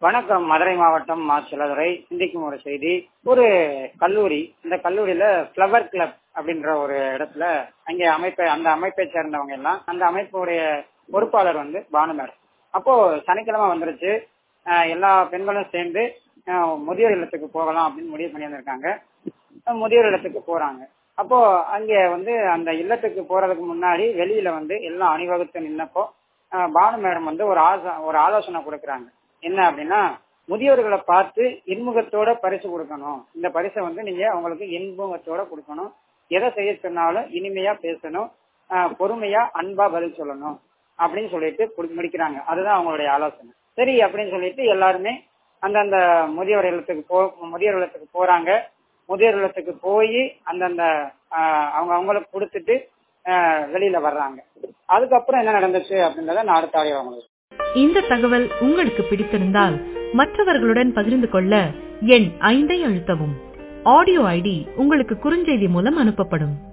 வணக்கம் மதுரை மாவட்டம் மா சிலதுரை சிந்திக்கும் ஒரு செய்தி ஒரு கல்லூரி இந்த கல்லூரியில ஃப்ளவர் கிளப் அப்படின்ற ஒரு இடத்துல அங்கே அமைப்பை அந்த அமைப்பை சேர்ந்தவங்க எல்லாம் அந்த அமைப்புடைய பொறுப்பாளர் வந்து பானு மேடம் அப்போ சனிக்கிழமை வந்துருச்சு அஹ் எல்லா பெண்களும் சேர்ந்து அஹ் முதியோர் இல்லத்துக்கு போகலாம் அப்படின்னு முடிவு பண்ணி வந்திருக்காங்க அஹ் முதியோர் இல்லத்துக்கு போறாங்க அப்போ அங்க வந்து அந்த இல்லத்துக்கு போறதுக்கு முன்னாடி வெளியில வந்து எல்லாம் அணிவகுத்து நின்னப்போ அஹ் பானு மேடம் வந்து ஒரு ஆச ஒரு ஆலோசனை கொடுக்குறாங்க என்ன அப்படின்னா முதியோர்களை பார்த்து இன்முகத்தோட பரிசு கொடுக்கணும் இந்த பரிசை வந்து நீங்க அவங்களுக்கு இன்முகத்தோட கொடுக்கணும் எதை செய்ய சொன்னாலும் இனிமையா பேசணும் அஹ் பொறுமையா அன்பா பதில் சொல்லணும் அப்படின்னு சொல்லிட்டு குடி- முடிக்கிறாங்க அதுதான் அவங்களுடைய ஆலோசனை சரி அப்படின்னு சொல்லிட்டு எல்லாருமே அந்தந்த முதியோர் இல்லத்துக்கு போ முதியோர் இல்லத்துக்கு போறாங்க முதியோர் இல்லத்துக்கு போய் அந்தந்த ஆஹ், அவங்க அவங்களுக்கு கொடுத்துட்டு ஆஹ், வெளியில வர்றாங்க அதுக்கப்புறம் என்ன நடந்துச்சு அப்படின்றத நான் அடுத்த ஆடியோ உங்களுக்கு இந்த தகவல் உங்களுக்கு பிடித்திருந்தால் மற்றவர்களுடன் பகிர்ந்து கொள்ள எண் ஐந்தை அழுத்தவும் ஆடியோ ஐடி உங்களுக்கு குறுஞ்செய்தி மூலம் அனுப்பப்படும்